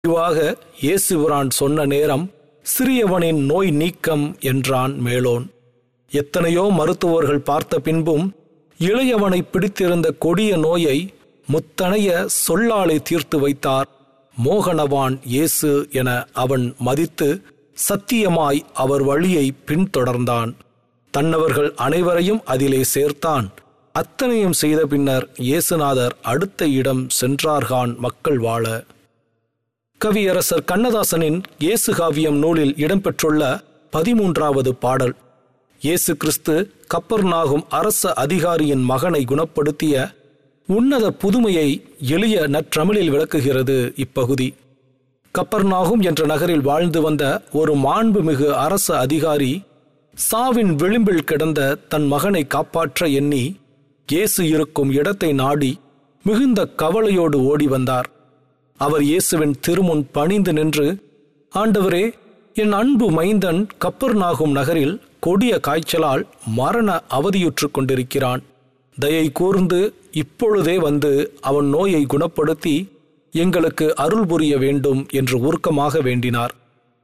முடிவாக இயேசுபிரான் சொன்ன நேரம் சிறியவனின் நோய் நீக்கம் என்றான் மேலோன் எத்தனையோ மருத்துவர்கள் பார்த்த பின்பும் இளையவனை பிடித்திருந்த கொடிய நோயை முத்தனைய சொல்லாலே தீர்த்து வைத்தார் மோகனவான் இயேசு என அவன் மதித்து சத்தியமாய் அவர் வழியை பின்தொடர்ந்தான் தன்னவர்கள் அனைவரையும் அதிலே சேர்த்தான் அத்தனையும் செய்த பின்னர் இயேசுநாதர் அடுத்த இடம் சென்றார்கான் மக்கள் வாழ கவியரசர் கண்ணதாசனின் இயேசு காவியம் நூலில் இடம்பெற்றுள்ள பதிமூன்றாவது பாடல் இயேசு கிறிஸ்து கப்பர்நாகும் அரச அதிகாரியின் மகனை குணப்படுத்திய உன்னத புதுமையை எளிய நற்றமிழில் விளக்குகிறது இப்பகுதி கப்பர்நாகும் என்ற நகரில் வாழ்ந்து வந்த ஒரு மாண்புமிகு அரச அதிகாரி சாவின் விளிம்பில் கிடந்த தன் மகனை காப்பாற்ற எண்ணி இயேசு இருக்கும் இடத்தை நாடி மிகுந்த கவலையோடு ஓடி வந்தார் அவர் இயேசுவின் திருமுன் பணிந்து நின்று ஆண்டவரே என் அன்பு மைந்தன் கப்பர்நாகும் நகரில் கொடிய காய்ச்சலால் மரண அவதியுற்றுக் கொண்டிருக்கிறான் தயை கூர்ந்து இப்பொழுதே வந்து அவன் நோயை குணப்படுத்தி எங்களுக்கு அருள் புரிய வேண்டும் என்று உருக்கமாக வேண்டினார்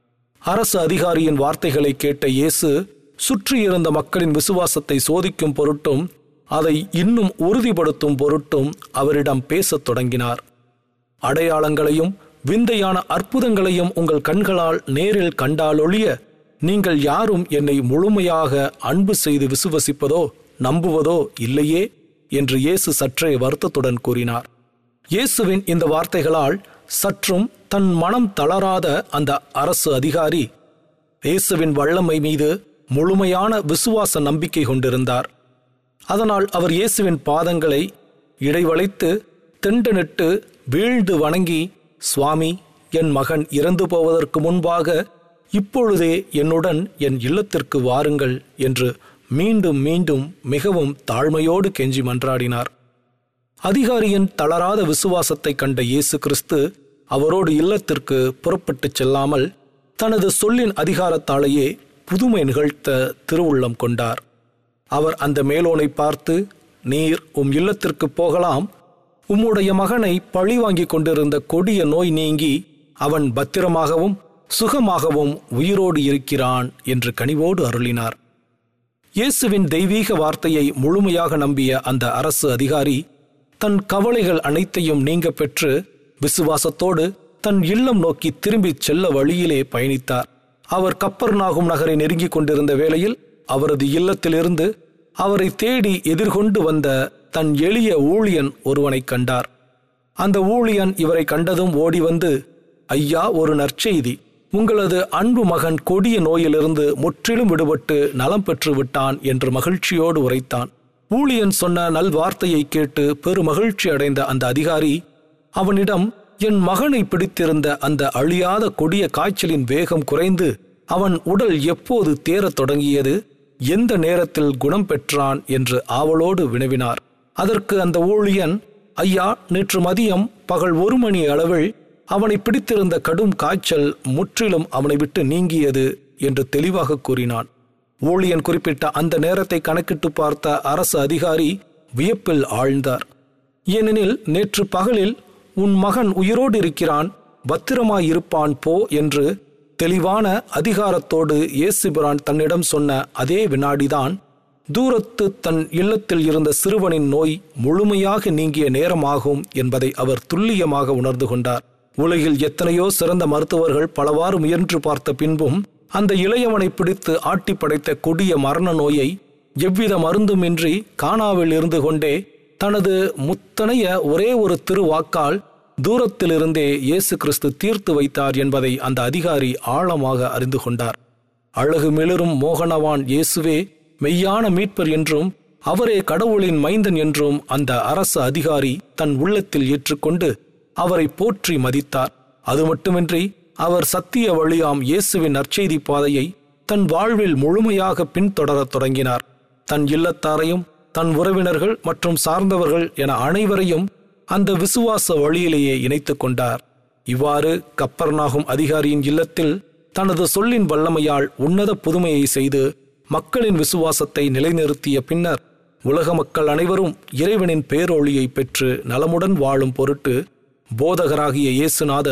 அரசு அதிகாரியின் வார்த்தைகளை கேட்ட இயேசு சுற்றியிருந்த மக்களின் விசுவாசத்தை சோதிக்கும் பொருட்டும் அதை இன்னும் உறுதிப்படுத்தும் பொருட்டும் அவரிடம் பேசத் தொடங்கினார் அடையாளங்களையும் விந்தையான அற்புதங்களையும் உங்கள் கண்களால் நேரில் கண்டாலொழிய நீங்கள் யாரும் என்னை முழுமையாக அன்பு செய்து விசுவசிப்பதோ நம்புவதோ இல்லையே என்று இயேசு சற்றே வருத்தத்துடன் கூறினார் இயேசுவின் இந்த வார்த்தைகளால் சற்றும் தன் மனம் தளராத அந்த அரசு அதிகாரி இயேசுவின் வல்லமை மீது முழுமையான விசுவாச நம்பிக்கை கொண்டிருந்தார் அதனால் அவர் இயேசுவின் பாதங்களை இடைவளைத்து திண்டனிட்டு வீழ்ந்து வணங்கி சுவாமி என் மகன் இறந்து போவதற்கு முன்பாக இப்பொழுதே என்னுடன் என் இல்லத்திற்கு வாருங்கள் என்று மீண்டும் மீண்டும் மிகவும் தாழ்மையோடு கெஞ்சி மன்றாடினார் அதிகாரியின் தளராத விசுவாசத்தை கண்ட இயேசு கிறிஸ்து அவரோடு இல்லத்திற்கு புறப்பட்டுச் செல்லாமல் தனது சொல்லின் அதிகாரத்தாலேயே புதுமை நிகழ்த்த திருவுள்ளம் கொண்டார் அவர் அந்த மேலோனை பார்த்து நீர் உம் இல்லத்திற்கு போகலாம் உம்முடைய மகனை பழிவாங்கிக் கொண்டிருந்த கொடிய நோய் நீங்கி அவன் பத்திரமாகவும் சுகமாகவும் உயிரோடு இருக்கிறான் என்று கனிவோடு அருளினார் இயேசுவின் தெய்வீக வார்த்தையை முழுமையாக நம்பிய அந்த அரசு அதிகாரி தன் கவலைகள் அனைத்தையும் நீங்க பெற்று விசுவாசத்தோடு தன் இல்லம் நோக்கி திரும்பிச் செல்ல வழியிலே பயணித்தார் அவர் கப்பர்நாகும் நகரை நெருங்கிக் கொண்டிருந்த வேளையில் அவரது இல்லத்திலிருந்து அவரை தேடி எதிர்கொண்டு வந்த தன் எளிய ஊழியன் ஒருவனைக் கண்டார் அந்த ஊழியன் இவரை கண்டதும் ஓடி வந்து ஐயா ஒரு நற்செய்தி உங்களது அன்பு மகன் கொடிய நோயிலிருந்து முற்றிலும் விடுபட்டு நலம் பெற்று விட்டான் என்று மகிழ்ச்சியோடு உரைத்தான் ஊழியன் சொன்ன நல்வார்த்தையை கேட்டு பெரு மகிழ்ச்சி அடைந்த அந்த அதிகாரி அவனிடம் என் மகனை பிடித்திருந்த அந்த அழியாத கொடிய காய்ச்சலின் வேகம் குறைந்து அவன் உடல் எப்போது தேரத் தொடங்கியது எந்த நேரத்தில் குணம் பெற்றான் என்று ஆவலோடு வினவினார் அதற்கு அந்த ஊழியன் ஐயா நேற்று மதியம் பகல் ஒரு மணி அளவில் அவனை பிடித்திருந்த கடும் காய்ச்சல் முற்றிலும் அவனை விட்டு நீங்கியது என்று தெளிவாக கூறினான் ஊழியன் குறிப்பிட்ட அந்த நேரத்தை கணக்கிட்டு பார்த்த அரசு அதிகாரி வியப்பில் ஆழ்ந்தார் ஏனெனில் நேற்று பகலில் உன் மகன் உயிரோடு இருக்கிறான் பத்திரமாயிருப்பான் போ என்று தெளிவான அதிகாரத்தோடு இயேசுபிரான் தன்னிடம் சொன்ன அதே வினாடிதான் தூரத்து தன் இல்லத்தில் இருந்த சிறுவனின் நோய் முழுமையாக நீங்கிய நேரமாகும் என்பதை அவர் துல்லியமாக உணர்ந்து கொண்டார் உலகில் எத்தனையோ சிறந்த மருத்துவர்கள் பலவாறு முயன்று பார்த்த பின்பும் அந்த இளையவனை பிடித்து ஆட்டி படைத்த கொடிய மரண நோயை எவ்வித மருந்துமின்றி காணாவில் இருந்து கொண்டே தனது முத்தனைய ஒரே ஒரு திருவாக்கால் தூரத்திலிருந்தே இயேசு கிறிஸ்து தீர்த்து வைத்தார் என்பதை அந்த அதிகாரி ஆழமாக அறிந்து கொண்டார் அழகு மிளரும் மோகனவான் இயேசுவே மெய்யான மீட்பர் என்றும் அவரே கடவுளின் மைந்தன் என்றும் அந்த அரச அதிகாரி தன் உள்ளத்தில் ஏற்றுக்கொண்டு அவரை போற்றி மதித்தார் அது மட்டுமின்றி அவர் சத்திய வழியாம் இயேசுவின் நற்செய்தி பாதையை தன் வாழ்வில் முழுமையாக பின்தொடரத் தொடங்கினார் தன் இல்லத்தாரையும் தன் உறவினர்கள் மற்றும் சார்ந்தவர்கள் என அனைவரையும் அந்த விசுவாச வழியிலேயே இணைத்துக் கொண்டார் இவ்வாறு கப்பர்நாகும் அதிகாரியின் இல்லத்தில் தனது சொல்லின் வல்லமையால் உன்னத புதுமையை செய்து மக்களின் விசுவாசத்தை நிலைநிறுத்திய பின்னர் உலக மக்கள் அனைவரும் இறைவனின் பேரொளியை பெற்று நலமுடன் வாழும் பொருட்டு போதகராகிய இயேசுநாதர்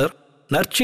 நற்செய்தி